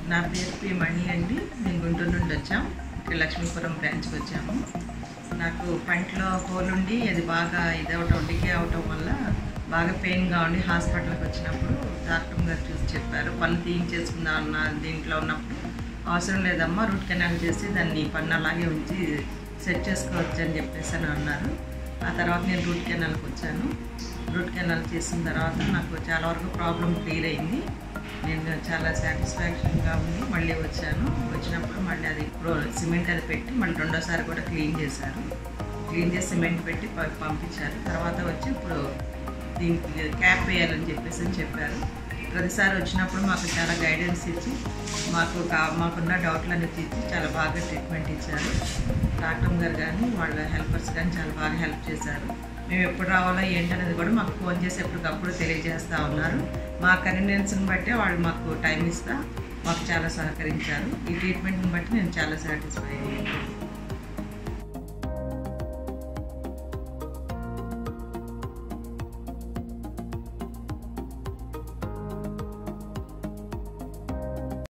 నా పేరు పి మణి అండి మేము గుంటూరు నుండి వచ్చాం ఇక్కడ లక్ష్మీపురం బ్రాంచ్కి వచ్చాము నాకు పంటలో హోలుండి అది బాగా ఇది అవటం డికే అవటం వల్ల బాగా పెయిన్గా ఉండి హాస్పిటల్కి వచ్చినప్పుడు డాక్టర్ గారు చూసి చెప్పారు పన్ను తీయించేసుకుందాం అన్న దీంట్లో ఉన్నప్పుడు అవసరం లేదమ్మా రూట్ కెనాల్ చేసి దాన్ని పన్ను అలాగే ఉంచి సెట్ చేసుకోవచ్చు అని చెప్పేసి అని అన్నారు ఆ తర్వాత నేను రూట్ కెనాల్కి వచ్చాను రూట్ కెనాల్ చేసిన తర్వాత నాకు చాలా వరకు ప్రాబ్లం క్లియర్ అయింది నేను చాలా సాటిస్ఫాక్షన్గా ఉంది మళ్ళీ వచ్చాను వచ్చినప్పుడు మళ్ళీ అది ప్రో సిమెంట్ అది పెట్టి మళ్ళీ రెండోసారి కూడా క్లీన్ చేశారు క్లీన్ చేసి సిమెంట్ పెట్టి ప- పంపించారు తర్వాత వచ్చి ఇప్పుడు దీనికి క్యాప్ వేయాలని చెప్పేసి అని చెప్పారు ప్రతిసారి వచ్చినప్పుడు మాకు చాలా గైడెన్స్ ఇచ్చి మాకు కా మాకున్న డౌట్లన్నీ తీర్చి చాలా బాగా ట్రీట్మెంట్ ఇచ్చారు డాక్టర్ గారు కానీ వాళ్ళ హెల్పర్స్ కానీ చాలా బాగా హెల్ప్ చేశారు మేము ఎప్పుడు రావాలో ఏంటనేది కూడా మాకు ఫోన్ చేసి ఎప్పటికప్పుడు తెలియజేస్తూ ఉన్నారు మా కన్వీనియన్స్ని బట్టే వాళ్ళు మాకు టైం ఇస్తా మాకు చాలా సహకరించారు ఈ ట్రీట్మెంట్ని బట్టి నేను చాలా సాటిస్ఫై అయ్యాను